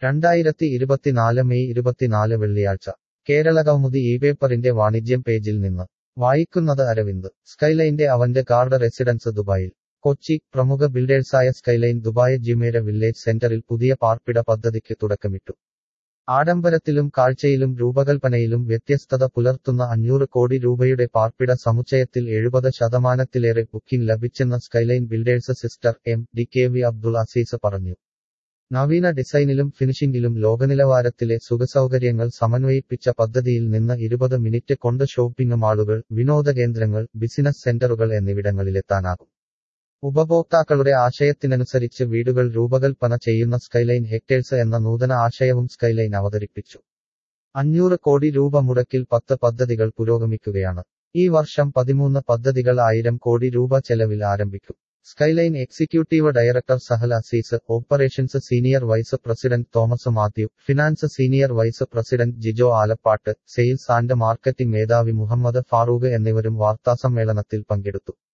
രണ്ടായിരത്തി ഇരുപത്തിനാല് മെയ് ഇരുപത്തിനാല് വെള്ളിയാഴ്ച കേരള കൗമുദി ഈ പേപ്പറിന്റെ വാണിജ്യം പേജിൽ നിന്ന് വായിക്കുന്നത് അരവിന്ദ് സ്കൈലൈന്റെ അവന്റെ കാർഡ് റെസിഡൻസ് ദുബായിൽ കൊച്ചി പ്രമുഖ ബിൽഡേഴ്സായ സ്കൈലൈൻ ദുബായ് ജിമേര വില്ലേജ് സെന്ററിൽ പുതിയ പാർപ്പിട പദ്ധതിക്ക് തുടക്കമിട്ടു ആഡംബരത്തിലും കാഴ്ചയിലും രൂപകൽപ്പനയിലും വ്യത്യസ്തത പുലർത്തുന്ന അഞ്ഞൂറ് കോടി രൂപയുടെ പാർപ്പിട സമുച്ചയത്തിൽ എഴുപത് ശതമാനത്തിലേറെ ബുക്കിംഗ് ലഭിച്ചെന്ന് സ്കൈലൈൻ ബിൽഡേഴ്സ് സിസ്റ്റർ M D K V Abdul Azeez പറഞ്ഞു നവീന ഡിസൈനിലും ഫിനിഷിംഗിലും ലോകനിലവാരത്തിലെ സുഖസൗകര്യങ്ങൾ സമന്വയിപ്പിച്ച പദ്ധതിയിൽ നിന്ന് ഇരുപത് മിനിറ്റ് കൊണ്ട് ഷോപ്പിംഗ് മാളുകൾ വിനോദകേന്ദ്രങ്ങൾ ബിസിനസ് സെന്ററുകൾ എന്നിവിടങ്ങളിലെത്താനാകും ഉപഭോക്താക്കളുടെ ആശയത്തിനനുസരിച്ച് വീടുകൾ രൂപകൽപ്പന ചെയ്യുന്ന സ്കൈലൈൻ ഹെക്ടേഴ്സ് എന്ന നൂതന ആശയവും സ്കൈലൈൻ അവതരിപ്പിച്ചു അഞ്ഞൂറ് കോടി രൂപ മുടക്കിൽ പത്ത് പദ്ധതികൾ പുരോഗമിക്കുകയാണ് ഈ വർഷം പതിമൂന്ന് പദ്ധതികൾ ആയിരം കോടി രൂപ ചെലവിൽ ആരംഭിക്കും Skyline executive director Sahal Azeez operations senior vice president Thomas Mathew finance senior vice president Jijo Alappatt sales and marketing മേധാവി മുഹമ്മദ് ഫാറൂഖ് എന്നിവരും വാർത്താസമ്മേളനത്തിൽ പങ്കെടുത്തു